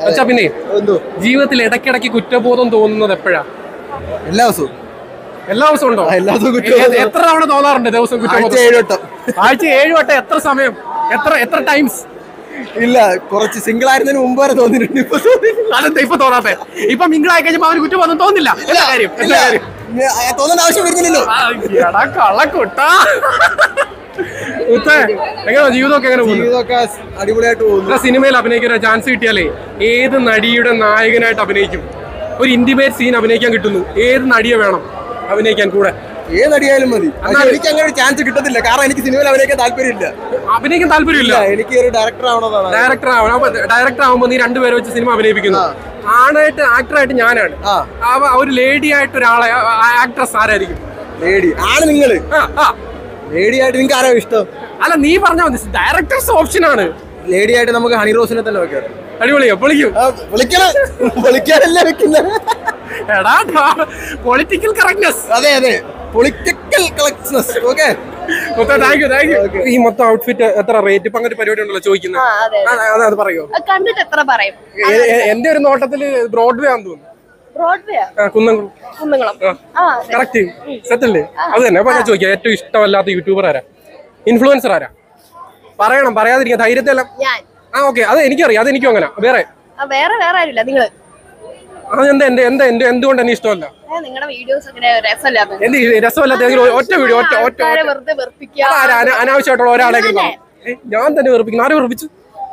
അച്ഛാ പിന്നെ എന്തോ ജീവിതത്തിൽ ഇടയ്ക്കിടയ്ക്ക് കുറ്റബോധം തോന്നുന്നത് എപ്പോഴാ എല്ലാ ദിവസവും എല്ലാ ദിവസവും ഉണ്ടോ എല്ലാ ദിവസവും കുറ്റബോധം. എ- എത്ര തവണ തോന്നാറുണ്ട് ദിവസം ആഴ്ച കുറ്റബോധം ഏഴ് വട്ടം ആഴ്ച ഏഴ് വട്ടം എത്ര സമയം എത്ര എത്ര ടൈംസ് ഇല്ല കുറച്ച് സിംഗിൾ ആയിരുന്നതിന് മുമ്പ് വരെ തോന്നിയിട്ടുണ്ട് ഇപ്പൊ തോന്നിയിട്ടില്ല. അതെന്താ ഇപ്പൊ തോന്നാത്തെ ഇപ്പൊ മിങ്കിളായി കഴിഞ്ഞപ്പോ അവന് കുറ്റബോധം തോന്നില്ല എന്താ കാര്യം ഇല്ല. എന്താ കാര്യം ഇല്ല, ആ, തോന്നേണ്ട ആവശ്യം വരുന്നില്ലല്ലോ ആ, എടാ കള്ളക്കുട്ടാ ഉത്തേ, എങ്ങനെയാ ജീവിതമൊക്കെ എങ്ങനെ പോകുന്നു ജീവിതമൊക്കെ അടിപൊളിയായിട്ട് പോകുന്നു ഇത്ര സിനിമയിൽ അഭിനയിക്കാൻ ഒരു ചാൻസ് കിട്ടിയാലേ ഏത് നടിയുടെ നായകനായിട്ട് അഭിനയിക്കും ഒരു ഇന്റിമേറ്റ് സീൻ അഭിനയിക്കാൻ കിട്ടുന്നു ഏത് നടിയെ വേണം അഭിനയിക്കാൻ കൂടെ ഏത് അടിയായാലും മതി പക്ഷെ എനിക്ക് അങ്ങനെ ഒരു ചാൻസ് കിട്ടത്തില്ല കാരണം എനിക്ക് സിനിമയിൽ അഭിനയിക്കാൻ താല്പര്യമില്ല അഭിനയിക്കാൻ താല്പര്യമില്ല ഇല്ല എനിക്ക് ഒരു ഡയറക്ടർ ആവണമെന്നാണ് ഡയറക്ടർ ആവണം അപ്പൊ ഡയറക്ടർ ആവുമ്പോ നീ രണ്ടുപേരെ വെച്ച് സിനിമ അഭിനയിപ്പിക്കുന്നു ആണായിട്ട് ആക്ടറായിട്ട് ഞാനാണ് ആ. അവ ഒരു ലേഡി ആയിട്ട് ഒരാളെ ആക്ട്രസ് ആരായിരിക്കും ലേഡി ആണ് നിങ്ങള് ആ, ആ. ലേഡി ആയിട്ട് നിങ്ങൾക്ക് ആരാ ഇഷ്ടം അല്ല നീ പറഞ്ഞാൽ മതി ഡയറക്ടേഴ്സ് ഓപ്ഷൻ ആണ് ലേഡി ആയിട്ട് നമുക്ക് ഹണി റോസിനെ തന്നെ വെക്കാം അടിപൊളിയോ പൊളിക്കും ആ, വിളിക്കണം വിളിക്കാനല്ലേ വെക്കുന്നത് എടാ പൊളിറ്റിക്കൽ കറക്റ്റ്നെസ് അതെ അതെ പൊളിറ്റിക്കൽ കളക്ഷൻസ് ഓക്കെ മൊത്തം താങ്ക് യു താങ്ക് യു ഈ മൊത്തം ഔട്ട്ഫിറ്റ് എത്ര റേറ്റ് ഇപ്പൊ അങ്ങനെ പരിപാടി ഉണ്ടല്ലോ ചോദിക്കുന്നത് ആ, അതെ, ആ, അത് അത് പറയോ അത് കണ്ടിട്ട് എത്ര പറയും എ- എ- എന്റെ ഒരു നോട്ടത്തില് ബ്രോഡ്വേ ആണെന്ന് തോന്നുന്നു ബ്രോഡ്വേ ആ, കുന്നംകുളം കുന്നുകുളം ആ അതെ. കറക്റ്റ് സെറ്റല്ലേ അത് തന്നെ അപ്പൊ ഞാൻ ചോദിക്കാം ഏറ്റവും ഇഷ്ടമല്ലാത്ത യൂട്യൂബർ ആരാ ഇൻഫ്ലുവൻസർ ആരാ പറയണം പറയാതിരിക്കുക ധൈര്യത്തെല്ലാം ഞാൻ ആ ഓക്കെ അത് എനിക്കറിയാം അത് എനിക്കും അങ്ങനെ വേറെ ആ, വേറെ വേറെ ആരുമില്ല നിങ്ങള് അത് എന്താ എന്റെ എന്താ എന്റെ എന്തുകൊണ്ട് എന്നെ ഇഷ്ടമല്ല നിങ്ങളുടെ വീഡിയോസ് അങ്ങനെ രസമില്ലാത്ത എന്ത് ഈ രസമല്ലാത്ത ഏതെങ്കിലും ഒറ്റ വീഡിയോ ഒറ്റ ഒറ്റ ആൾക്കാരെ ഒറ്റ- വെറുതെ വെറുപ്പിക്കുക ആരാ അന- അനാവശ്യമായിട്ടുള്ള ഒരാളെങ്കിലും കാണും. ഏ, ഞാൻ തന്നെ വെറുപ്പിക്കുന്നു ആരെ വെറുപ്പിച്ചു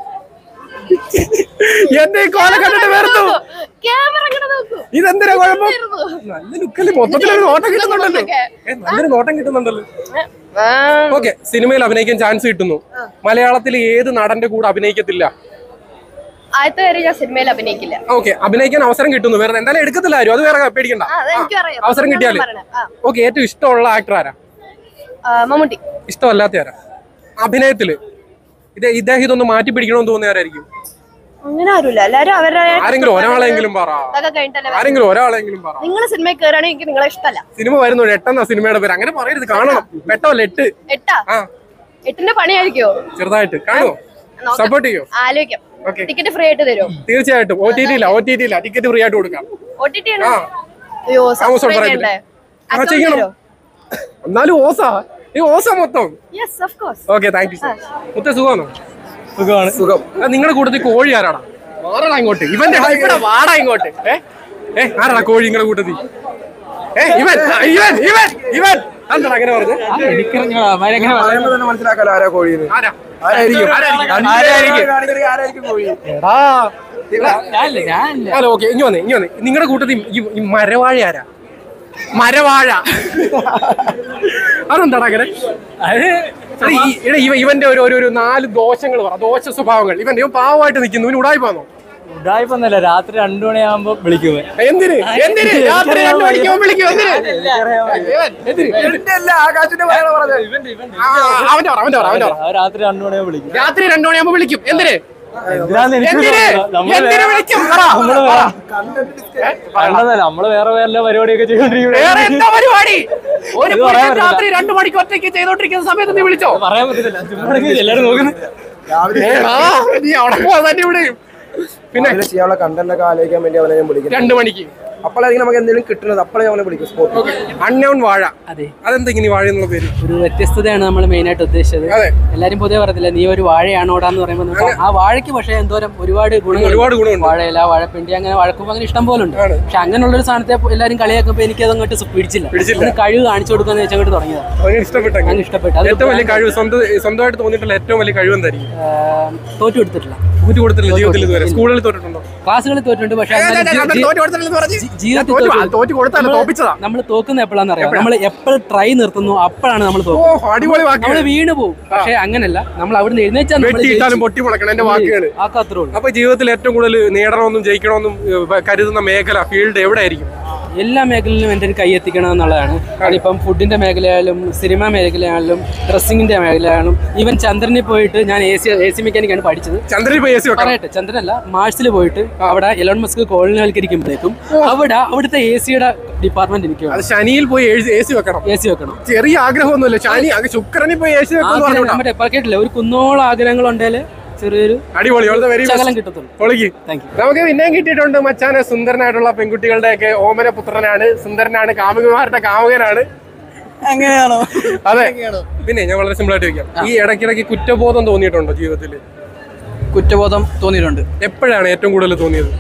എന്റെ ഈ കോല കണ്ടിട്ട് വെറുത്തു ക്യാമറ ഇങ്ങനെ നോക്കൂ ഇതെന്തിനാ കുഴപ്പം ഇരുന്നു. നല്ല ലുക്കല്ലേ മൊത്തത്തിലൊരു നോട്ടം കിട്ടുന്നുണ്ടല്ലോ ഏ, നല്ലൊരു നോട്ടം കിട്ടുന്നുണ്ടല്ലോ ആ, ഓക്കെ സിനിമയിൽ അഭിനയിക്കാൻ ചാൻസ് കിട്ടുന്നു മലയാളത്തിൽ ഏത് നടന്റെ കൂടെ അഭിനയിക്കത്തില്ല ആദ്യത്തെ വരെ ഞാൻ സിനിമയിൽ അഭിനയിക്കില്ല ഓക്കെ അഭിനയിക്കാൻ അവസരം കിട്ടുന്നു വേറെ എന്തായാലും എടുക്കത്തില്ല ആരും അത് വേറെ പേടിക്കണ്ട ആ, അത് എനിക്കറിയാം അവസരം അതുകൊണ്ടാണ് കിട്ടിയാല് ഞാൻ പറയണെ. ആ, ഓക്കെ ഏറ്റവും ഇഷ്ടമുള്ള ആക്ടർ ആരാ ആ, മമ്മൂട്ടി ഇഷ്ടമല്ലാത്ത ആരാ അഭിനയത്തില് ഇത് ഇദ്ദേഹം ഇതൊന്ന് മാറ്റി പിടിക്കണമെന്ന് തോന്നിയ ആരായിരിക്കും അങ്ങനെ ആരുമില്ല എല്ലാരും അവരുടെ ആരെങ്കിലും ഒരാളെങ്കിലും പറ ഇതൊക്കെ കഴിഞ്ഞിട്ടല്ലേ ആരെങ്കിലും ഒരാളെങ്കിലും പറ നിങ്ങൾ സിനിമയിൽ കയറുകയാണെങ്കിൽ എനിക്ക് നിങ്ങളെ ഇഷ്ടമല്ല സിനിമ വരുന്നു എട്ടെന്ന സിനിമയുടെ പേര് അങ്ങനെ പറയരുത് കാണണം പെട്ടോല്ല എട്ട് എട്ടാ ആ എട്ടിന്റെ പണിയായിരിക്കോ ചെറുതായിട്ട് കാണുമോ നോക്കാം. സപ്പോർട്ട് ചെയ്യോ ആലോചിക്കാം Okay. ടിക്കറ്റ് ഫ്രീ ആയിട്ട് തരുമോ തീർച്ചയായിട്ടും ഒ ടി ടി ഇല്ല ഒ ടി ടി ഇല്ല ടിക്കറ്റ് ഫ്രീ ആയിട്ട് കൊടുക്കാം ഒ ടി ടി ആണ് ആ. അയ്യോ ആമസോൺ സബ്സ്ക്രൈബ് പ്രൈമിൽ. ചെയ്യണ്ടേ ആ, ചെയ്യണം. എന്നാലും ഓസാ ഈ ഓസ മൊത്തം yes of course okay thank you sir മുത്ത സുഖമാണോ സുഖമാണ് സുഖം ആ, നിങ്ങളുടെ കൂട്ടത്തിൽ കോഴി ആരാടാ വാടാ ഇങ്ങോട്ട് ഇവന്റെ ഇവിടെ വാടാ ഇങ്ങോട്ട് ഏ ഏ ആരാടാ കോഴി നിങ്ങളുടെ കൂട്ടത്തിൽ ഏ ഇവൻ ആ, ഇവൻ ഇവൻ ഇവൻ എന്താ അങ്ങനെ പറഞ്ഞു പറയുമ്പോ തന്നെ മനസ്സിലാക്കാലോ ആരാ കോഴിന്ന് ആരാ ആരായിരിക്കും ആരായിരിക്കും ആരായിരിക്കും കോഴി എടാ ഹലോ ഓക്കെ ഇനി വന്നേ ഇനി വന്നേ നിങ്ങളുടെ കൂട്ടത്തിൽ ഈ- ഈ മരവാഴ ആരാ മരവാഴ അതെന്താടാ അങ്ങനെ എടാ, ഈ- എടാ, ഇവ ഇവന്റെ ഒരു ഒരു- ഒരു നാല് ദോഷങ്ങൾ പറ ദോഷ സ്വഭാവങ്ങൾ ഇവൻ ഇവൻ പാവമായിട്ട് നിൽക്കുന്നു ഇവന് ഉടായിപ്പാന്നോ ഉടായ്പൊന്നല്ല രാത്രി രണ്ടു മണിയാകുമ്പോ വിളിക്കും എന്തിന് എന്തിന് രാത്രി രണ്ടു മണിക്ക് അവൻ വിളിക്കും എന്തിന് ഇവൻ, എന്തിന്? ആ, അവന്റെ പറ അവന്റെ പറ അവന്റെ പറ ആ രാത്രി രണ്ടു മണിയാകുമ്പോ വിളിക്കും രാത്രി രണ്ടു മണിയാകുമ്പോ വിളിക്കും എന്തിന് എന്തിനാന്ന് എനിക്ക് എന്തിന് നമ്മള് എന്തിന് വിളിക്കും പറ, നമ്മള് പറ. കണ്ടതല്ല നമ്മള് വേറെ വേറെ പരിപാടിയൊക്കെ ചെയ്തോണ്ടിരിക്കുന്നത് വേറെ എന്താ പരിപാടി ഒരു ഇത് പറയാൻ പുരുഷൻ പറ്റില്ല. രാത്രി രണ്ടു മണിക്ക് ഒറ്റയ്ക്ക് ചെയ്തോണ്ടിരിക്കുന്ന സമയത്ത് നീ വിളിച്ചോ പറയാൻ പറ്റത്തില്ല ചുമ്മാ എല്ലാരും നോക്കുന്നു ഏടാ, നീ അവിടെ പോവാൻ തന്നെ ഇവിടെ പിന്നെ പിന്നെ ചെയ്യാനുള്ള കണ്ടന്റ് ഒക്കെ ആലോചിക്കാൻ വേണ്ടി അവനെ ഞാൻ വിളിക്കും രണ്ടു മണിക്ക് അപ്പോഴായിരിക്കും നമുക്ക് എന്തെങ്കിലും കിട്ടുന്നത് അപ്പോഴേ അവനെ വിളിക്കും സ്പോട്ട് അണ്ണൗൺ വാഴ അതെ അതെന്താ ഇങ്ങനെ ഈ വാഴ എന്നുള്ള പേര് ഒരു വ്യത്യസ്തതയാണ് നമ്മൾ മെയിൻ ആയിട്ട് ഉദ്ദേശിച്ചത് അതെ എല്ലാരും പൊതുവെ പറയത്തില്ല നീ ഒരു വാഴയാണോടാന്ന് പറയുമ്പോൾ നമുക്ക് ആ വാഴയ്ക്ക് പക്ഷേ എന്തോരം ഒരുപാട് ഗുണങ്ങൾ ഒരുപാട് ഗുണമുണ്ട് വാഴയില വാഴപ്പിണ്ടി അങ്ങനെ വഴക്കുമ്പോ അങ്ങനെ ഇഷ്ടം പോലെ ഉണ്ട് ആണ്. പക്ഷെ അങ്ങനെയുള്ളൊരു സാധനത്തെ എല്ലാരും കളിയാക്കുമ്പോൾ എനിക്ക് അതങ്ങോട്ട് സു- പിടിച്ചില്ല പിടിച്ചില്ല. ഒന്ന് കഴിവ് കാണിച്ചു കൊടുക്കാന്ന് വെച്ചാൽ അങ്ങോട്ട് തുടങ്ങിയത് അങ്ങനെ ഇഷ്ടപ്പെട്ടെങ്കിൽ അങ്ങനെ ഇഷ്ടപ്പെട്ടു അത് ഏറ്റവും വലിയ കഴിവ് സ്വന്തം സ്വന്തമായിട്ട് തോന്നിയിട്ടുള്ള ഏറ്റവും വലിയ കഴിവ് എന്തായിരിക്കും തോറ്റു കൊടുത്തിട്ടില്ല ഊറ്റി കൊടുത്തില്ല ജീവിതത്തിൽ ഇതുവരെ സ്കൂളിൽ തോറ്റിട്ടുണ്ടോ ക്ലാസ്സുകളിൽ തോറ്റിട്ടുണ്ട് പക്ഷെ ഏ, ഞാൻ- ഞാൻ തോറ്റ് കൊടുത്തില്ലെന്ന് പറഞ്ഞ്. ജീവിതത്തിൽ തോറ്റ് തോറ്റു. തോറ്റ് കൊടുത്തല്ല തോപ്പിച്ചതാ നമ്മൾ തോക്കുന്ന എപ്പോഴാന്ന് അറിയാം നമ്മൾ എപ്പോൾ ട്രൈ നിർത്തുന്നു അപ്പോഴാണ് നമ്മൾ ഓ തോക്കുന്നത് അടിപൊളി വാക്കുകൾ നമ്മൾ വീണ് പോകും പക്ഷെ അങ്ങനല്ല നമ്മൾ അവിടെ എഴുന്നേച്ചാൽ നമ്മൾ വെട്ടിയിട്ടാലും പൊട്ടി മുളക്കണം എന്റെ വാക്കുകൾ ആക്കാത്രേ ഉള്ളൂ അപ്പൊ ജീവിതത്തിൽ ഏറ്റവും കൂടുതൽ നേടണമെന്നും ജയിക്കണമെന്നും ഏഹ്, കരുതുന്ന മേഖല ഫീൽഡ് എവിടെയായിരിക്കും എല്ലാ മേഖലയിലും എൻ്റെ ഒരു കൈ എത്തിക്കണം എന്നുള്ളതാണ് അതിപ്പം ഫുഡിന്റെ മേഖലയായാലും സിനിമ മേഖലയായാലും ഡ്രസ്സിങ്ങിന്റെ മേഖലയായാലും ഈവൻ ചന്ദ്രനിൽ പോയിട്ട് ഞാൻ എ സി എ സി മെക്കാനിക്കാണ് പഠിച്ചത് ചന്ദ്രനിൽ പോയി എ സി വെക്കണം പറയട്ടെ ചന്ദ്രനല്ല മാർസിൽ പോയിട്ട് അവിടെ എലോൺ മസ്ക് കോളനിവൽക്കരിക്കുമ്പോഴേക്കും അവിടെ അവിടുത്തെ എ സിയുടെ ഡിപ്പാർട്ട്മെന്റ് എനിക്ക് അത് ശനിയിൽ പോയി എ സി വെക്കണം എ സി വെക്കണം ചെറിയ ആഗ്രഹമൊന്നുമില്ല ശനി അങ്ങ് ശുക്രനിൽ പോയി എ സി വെക്കണം ആഗ്രഹം പറഞ്ഞോണ്ടാ നമ്മുടെ എപ്പോൾ കേട്ടില്ല ഒരു കുന്നോളം ആഗ്രഹങ്ങളുണ്ടെങ്കിൽ ചെറിയൊരു അടിപൊളി ഓൾ ദ വെരി ശകലം കിട്ടത്തുള്ളൂ പൊളിക്ക് താങ്ക് യു നമുക്ക് പിന്നെയും കിട്ടിയിട്ടുണ്ട് മച്ചാനെ സുന്ദരനായിട്ടുള്ള പെൺകുട്ടികളുടെ ഒക്കെ ഓമന പുത്രനാണ് സുന്ദരനാണ് കാമുകമാരുടെ കാമുകനാണ് അങ്ങനെയാണോ അതെ പിന്നെ ഞാൻ വളരെ സിമ്പിൾ ആയിട്ട് ചോദിക്കാം ഈ ഇടയ്ക്കിടയ്ക്ക് കുറ്റബോധം തോന്നിയിട്ടുണ്ടോ ജീവിതത്തിൽ കുറ്റബോധം തോന്നിയിട്ടുണ്ട് എപ്പോഴാണ് ഏറ്റവും കൂടുതൽ തോന്നിയത്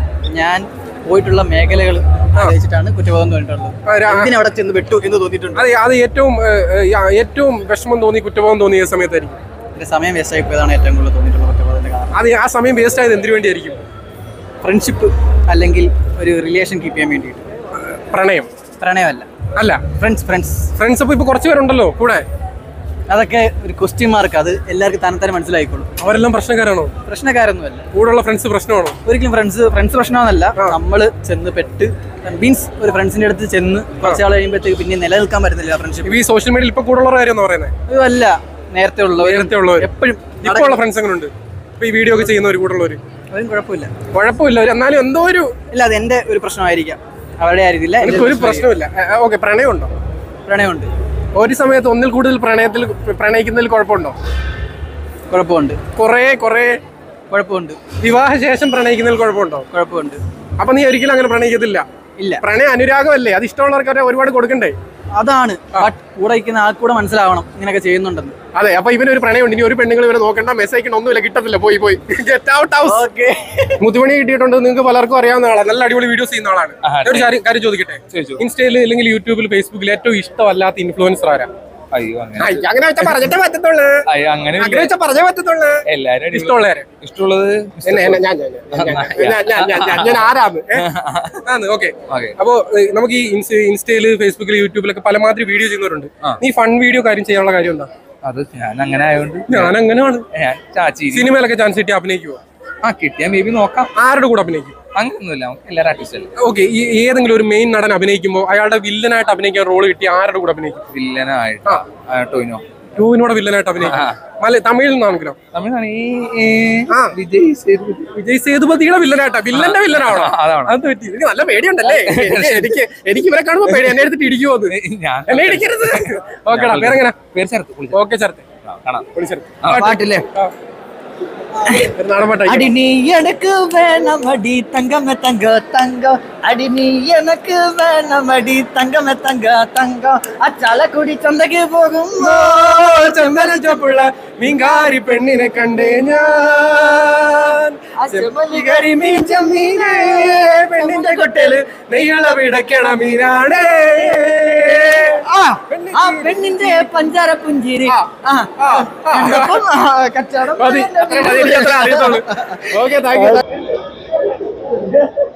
ഞാൻ പോയിട്ടുള്ള മേഖലകൾ ആലോചിച്ചിട്ടാണ് കുറ്റബോധം തോന്നിയിട്ടുള്ളത് ആ, രാ- എന്തിനാ അവിടെ ചെന്ന് വിട്ടു എന്ന് തോന്നിയിട്ടുണ്ട് അത് അത് ഏറ്റവും ഏഹ്, ഏഹ്, ആ, ഏറ്റവും വിഷമം തോന്നി കുറ്റബോധം തോന്നിയ സമയത്തായിരിക്കും എന്റെ സമയം വേസ്റ്റ് ആയി പോയതാണ് ഏറ്റവും കൂടുതൽ തോന്നിയിട്ടുള്ള കുറ്റബോധത്തിന്റെ കാരണം അത് ആ സമയം വേസ്റ്റ് ആയത് എന്തിനു വേണ്ടിയായിരിക്കും ഫ്രണ്ട്ഷിപ്പ് അല്ലെങ്കിൽ ഒരു റിലേഷൻ കീപ്പ് ചെയ്യാൻ വേണ്ടിയിട്ട് പ്രണയം പ്രണയമല്ല അല്ല ഫ്രണ്ട്സ് ഫ്രണ്ട്സ് ഫ്രണ്ട്സ് അപ്പൊ ഇപ്പൊ കുറച്ച് പേരുണ്ടല്ലോ കൂടെ അതൊക്കെ ഒരു ക്വസ്റ്റ്യൻ മാർക്ക് അത് എല്ലാവർക്കും തന്നെത്താനെ മനസ്സിലായിക്കോളും അവരെല്ലാം പ്രശ്നക്കാരാണോ പ്രശ്നക്കാരൊന്നുമല്ല കൂടെയുള്ള ഫ്രണ്ട്സ് പ്രശ്നമാണോ ഒരിക്കലും ഫ്രണ്ട്സ് ഫ്രണ്ട്സ് പ്രശ്നമൊന്നുമല്ല നമ്മൾ ചെന്ന് പെട്ട് മീൻസ് ഒരു ഫ്രണ്ട്സിന്റെ അടുത്ത് ചെന്ന് കുറച്ച് നാൾ കഴിയുമ്പോഴത്തേക്ക് പിന്നെ നിലനിൽക്കാൻ പറ്റുന്നില്ല ഫ്രണ്ട്ഷിപ്പ് ഇപ്പൊ ഈ സോഷ്യൽ മീഡിയയിൽ ഇപ്പൊ കൂടുതലുള്ള കാര്യം പറയുന്നത് അല്ല നേരത്തെ ഉള്ളവരും നേരത്തെ ഉള്ളവർ എപ്പോഴും ഇപ്പൊ ഉള്ള ഫ്രണ്ട്സ് അങ്ങനെ ഉണ്ട് ഇപ്പൊ ഈ വീഡിയോ ഒക്കെ ചെയ്യുന്നവർ കൂടെയുള്ളവര് അവരും കുഴപ്പമില്ല കുഴപ്പമില്ല ഒരു- എന്നാലും എന്തോ ഒരു ഇല്ല അത് എന്റെ ഒരു പ്രശ്നമായിരിക്കാം അവരുടെ ആയിരിക്കില്ല എന്റെ എനിക്ക് ഒരു ഒരു പ്രശ്നമില്ല ഓക്കെ പ്രണയം ഉണ്ടോ പ്രണയമുണ്ട് ഒരു സമയത്ത് ഒന്നിൽ കൂടുതൽ പ്രണയത്തിൽ പ്രണയിക്കുന്നതിൽ കുഴപ്പമുണ്ടോ കുഴപ്പമുണ്ട് കുറേ കുറേ കുഴപ്പമുണ്ട് വിവാഹശേഷം പ്രണയിക്കുന്നതിൽ കുഴപ്പമുണ്ടോ കുഴപ്പമുണ്ട് അപ്പൊ നീ ഒരിക്കലും അങ്ങനെ പ്രണയിക്കത്തില്ല ഇല്ല പ്രണയം അനുരാഗമല്ലേ അത് ഇഷ്ടമുള്ളവർക്ക് അവരെ ഒരുപാട് കൊടുക്കണ്ടേ അതാണ് ബട്ട് കൂടെ ഇരിക്കുന്ന ആൾക്കൂടെ മനസ്സിലാവണം ഇങ്ങനെയൊക്കെ ചെയ്യുന്നുണ്ടെന്ന് അതെ അപ്പൊ ഇവന് ഒരു പ്രണയം ഉണ്ട് ഇനി ഒരു പെണ്ണുങ്ങൾ ഇവരെ നോക്കണ്ട മെസ്സേജ് അയക്കണ്ട ഒന്നുമില്ല കിട്ടത്തില്ല പോയി പോയി ഗെറ്റ് ഔട്ട് ഹൗസ് മുത്തുമണി കിട്ടിയിട്ടുണ്ട് നിങ്ങൾക്ക് പലർക്കും അറിയാവുന്ന ആളാണ് നല്ല അടിപൊളി വീഡിയോസ് ചെയ്യുന്ന ആളാണ് ഞാൻ ഒരു കാര്യം- കാര്യം ചോദിക്കട്ടെ ഇൻസ്റ്റയിൽ അല്ലെങ്കിൽ യൂട്യൂബിൽ ഫേസ്ബുക്കിൽ ഏറ്റവും ഇഷ്ടമല്ലാത്ത ഇൻഫ്ലുവൻസർ ആരാ അയ്യോ അങ്ങനെ ഐ, അങ്ങനെ വെച്ചാൽ പറഞ്ഞിട്ടേ പറ്റത്തുള്ളൂ അയ്യോ അങ്ങനെ അങ്ങനെ വെച്ചാൽ പറഞ്ഞേ പറ്റത്തുള്ളൂ എല്ലാരും അടിപൊളി. ഇഷ്ടമുള്ളവരെ ഇഷ്ടമുള്ളത് എന്നെ എന്നെ ഞാൻ ഞാൻ ഞാൻ ഞാൻ ഞാൻ ഞാൻ ഞാൻ ഞാൻ ഞാൻ ആരാന്ന് ഏ? ആന്ന് ഓക്കെ ഓക്കെ അപ്പോ ഏ, നമുക്ക് ഈ ഇൻസ്റ്റ- ഇൻസ്റ്റയില് ഫേസ്ബുക്കിൽ യൂട്യൂബിലൊക്കെ പലമാതിരി വീഡിയോ ചെയ്യുന്നവരുണ്ട് ആ. നീ ഫൺ വീഡിയോ കാര്യം ചെയ്യാനുള്ള കാര്യം എന്താ അത് ഞാൻ അങ്ങനെ ആയതുകൊണ്ട് ഞാൻ അങ്ങനെയാണ് ഞാൻ ചാച്ചി സിനിമയിലൊക്കെ ചാൻസ് കിട്ടി അഭിനയിക്കുവോ ആ കിട്ടിയാ മേ ബി നോക്കാം ആരുടെ കൂടെ അഭിനയിക്കും അങ്ങനൊന്നുമില്ല നമുക്ക് എല്ലാവരും ആർട്ടിസ്റ്റ് അല്ലേ ഓക്കെ ഈ ഏതെങ്കിലും ഒരു മെയിൻ നടൻ അഭിനയിക്കുമ്പോൾ അയാളുടെ വില്ലനായിട്ട് അഭിനയിക്കാൻ റോൾ കിട്ടി ആരുടെ കൂടെ അഭിനയിക്കും വില്ലനായിട്ട് ആ. ആ, ടോയിനോ ടൂവിനോടെ വില്ലനായിട്ട് അഭിനയിക്കും മല തമിഴിൽ നിന്നാണെങ്കിലോ തമിഴാണ് ഈ ഈ ആ. വിജയ് സേതുപതി. വിജയ് സേതുപതിയുടെ വില്ലനായിട്ടാ വില്ലന്റെ വില്ലനാണോ ആ, അതാണ്. അത് പറ്റി എനിക്ക് നല്ല പേടിയുണ്ടല്ലേ എനിക്ക് എനിക്ക് എനിക്ക് ഇവരെ കാണുമ്പോ പേടി എന്നെ എടുത്തിട്ട് ഇടിക്കുമോ അത് ഞാൻ എന്നെ ഇടിക്കരുത് ഓക്കെടാ പേരെങ്ങനെ പേര് ചേർത്ത് വിളിച്ചു. ഓക്കെ ചേർത്തെ ആ, കാണാം വിളിച്ചേർത്ത് ആ. പാട്ടില്ലേ ഒരു നാടൻ പാട്ടായി அடி நீ எனக்கு வேணாம் அடி தங்கமே தங்க தங்கம் அடி நீ எனக்கு வேணாம் அடி தங்கமே தங்க தங்கம் அச்சால குடி சந்தைக்கு போகும் ചന്ദന ചോപ്പുള്ള മീങ്കാരി പെണ്ണിനെ കണ്ടേ ഞാൻ ചെമ്മലികരി മീൻ ചെമ്മീനേ പെണ്ണിന്റെ കൊട്ടല് നെയ്യള വിടക്കണ മീനാണേ ആ ആ പെണ്ണിന്റെ പഞ്ചാര പുഞ്ചിരി ആ, ആ, ആ, ആ. കണ്ടപ്പം, ആ, കച്ചവടം മതി അത്രേ മതി എനിക്ക് അത്രേ അറിയത്തുള്ളൂ ഓക്കെ താങ്ക് യു